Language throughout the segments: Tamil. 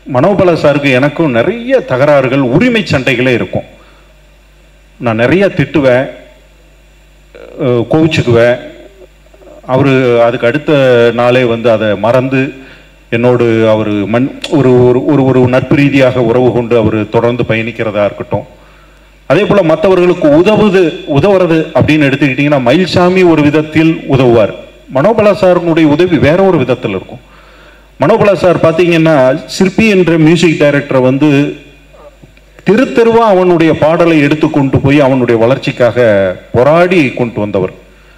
மனோபல சாருக்கு எனக்கும் நிறைய தகராறுகள் உரிமை சண்டைகளே இருக்கும் நான் நிறைய திட்டுவேன் அஹ், கோவிச்சுக்குவேன் அவர் அதுக்கு அடுத்த நாளே வந்து அதை மறந்து என்னோடு அவர் மண் ஒரு ஒரு ஒரு ஒரு நட்பு ரீதியாக உறவு கொண்டு அவர் தொடர்ந்து பயணிக்கிறதா இருக்கட்டும் அதே போல மற்றவர்களுக்கு உதவுது உதவுறது அப்படின்னு எடுத்துக்கிட்டிங்கன்னா மயில்சாமி ஒரு விதத்தில் உதவுவார் மனோபலா சாருனுடைய உதவி வேற ஒரு விதத்தில் இருக்கும் மனோபலா சார் பார்த்தீங்கன்னா சிற்பி என்ற மியூசிக் டைரக்டரை வந்து தெரு தெருவா அவனுடைய பாடலை எடுத்து கொண்டு போய் அவனுடைய வளர்ச்சிக்காக போராடி கொண்டு வந்தவர்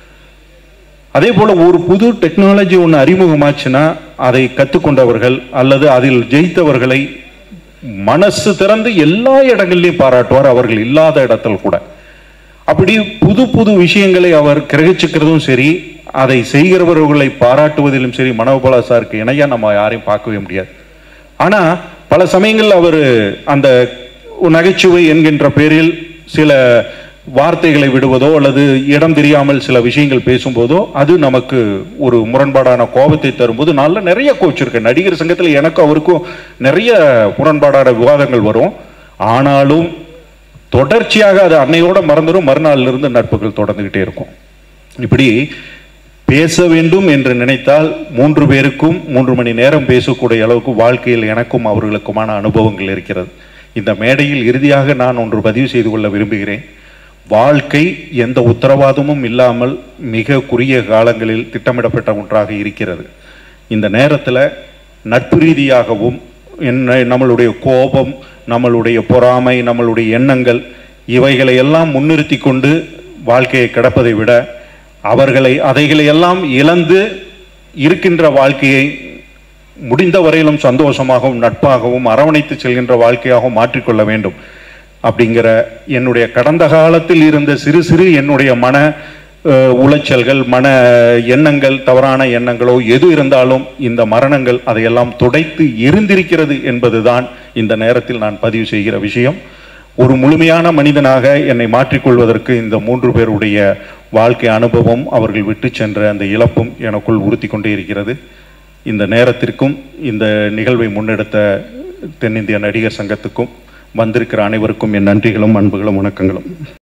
அதே போல ஒரு புது டெக்னாலஜி ஒன்று அறிமுகமாச்சுன்னா அதை கற்றுக்கொண்டவர்கள் அல்லது அதில் ஜெயித்தவர்களை மனசு திறந்து எல்லா இடங்கள்லையும் பாராட்டுவார் அவர்கள் இல்லாத இடத்தில் கூட அப்படி புது புது விஷயங்களை அவர் கிரகிச்சுக்கிறதும் சரி அதை செய்கிறவர்களை பாராட்டுவதிலும் சரி மனோபலா சாருக்கு இணையா நம்ம யாரையும் பார்க்கவே முடியாது ஆனா பல சமயங்கள் அவர் அந்த நகைச்சுவை என்கின்ற பேரில் சில வார்த்தைகளை விடுவதோ அல்லது இடம் தெரியாமல் சில விஷயங்கள் பேசும்போதோ அது நமக்கு ஒரு முரண்பாடான கோபத்தை தரும்போது நல்ல நிறைய கோச்சிருக்கேன் நடிகர் சங்கத்தில் எனக்கு அவருக்கும் நிறைய முரண்பாடான விவாதங்கள் வரும் ஆனாலும் தொடர்ச்சியாக அது அன்னையோட மறந்துடும் மறுநாள்ல இருந்து நட்புகள் தொடர்ந்துகிட்டே இருக்கும் இப்படி பேச வேண்டும் என்று நினைத்தால் மூன்று பேருக்கும் மூன்று மணி நேரம் பேசக்கூடிய அளவுக்கு வாழ்க்கையில் எனக்கும் அவர்களுக்குமான அனுபவங்கள் இருக்கிறது இந்த மேடையில் இறுதியாக நான் ஒன்று பதிவு செய்து கொள்ள விரும்புகிறேன் வாழ்க்கை எந்த உத்தரவாதமும் இல்லாமல் மிக குறுகிய காலங்களில் திட்டமிடப்பட்ட ஒன்றாக இருக்கிறது இந்த நேரத்தில் நட்பு ரீதியாகவும் என்ன நம்மளுடைய கோபம் நம்மளுடைய பொறாமை நம்மளுடைய எண்ணங்கள் இவைகளை எல்லாம் முன்னிறுத்தி கொண்டு வாழ்க்கையை கிடப்பதை விட அவர்களை அதைகளை எல்லாம் இழந்து இருக்கின்ற வாழ்க்கையை முடிந்த வரையிலும் சந்தோஷமாகவும் நட்பாகவும் அரவணைத்து செல்கின்ற வாழ்க்கையாகவும் மாற்றிக்கொள்ள வேண்டும் அப்படிங்கிற என்னுடைய கடந்த காலத்தில் இருந்த சிறு சிறு என்னுடைய மன அஹ், உளைச்சல்கள் மன எண்ணங்கள் தவறான எண்ணங்களோ எது இருந்தாலும் இந்த மரணங்கள் அதையெல்லாம் துடைத்து எரிந்திருக்கிறது என்பதுதான் இந்த நேரத்தில் நான் பதிவு செய்கிற விஷயம் ஒரு முழுமையான மனிதனாக என்னை மாற்றிக்கொள்வதற்கு இந்த மூன்று பேருடைய வாழ்க்கை அனுபவம் அவர்கள் விட்டு சென்ற அந்த இழப்பும் எனக்குள் உறுத்தி கொண்டே இருக்கிறது இந்த நேரத்திற்கும் இந்த நிகழ்வை முன்னெடுத்த தென்னிந்திய நடிகர் சங்கத்துக்கும் வந்திருக்கிற அனைவருக்கும் என் நன்றிகளும் அன்புகளும் வணக்கங்களும்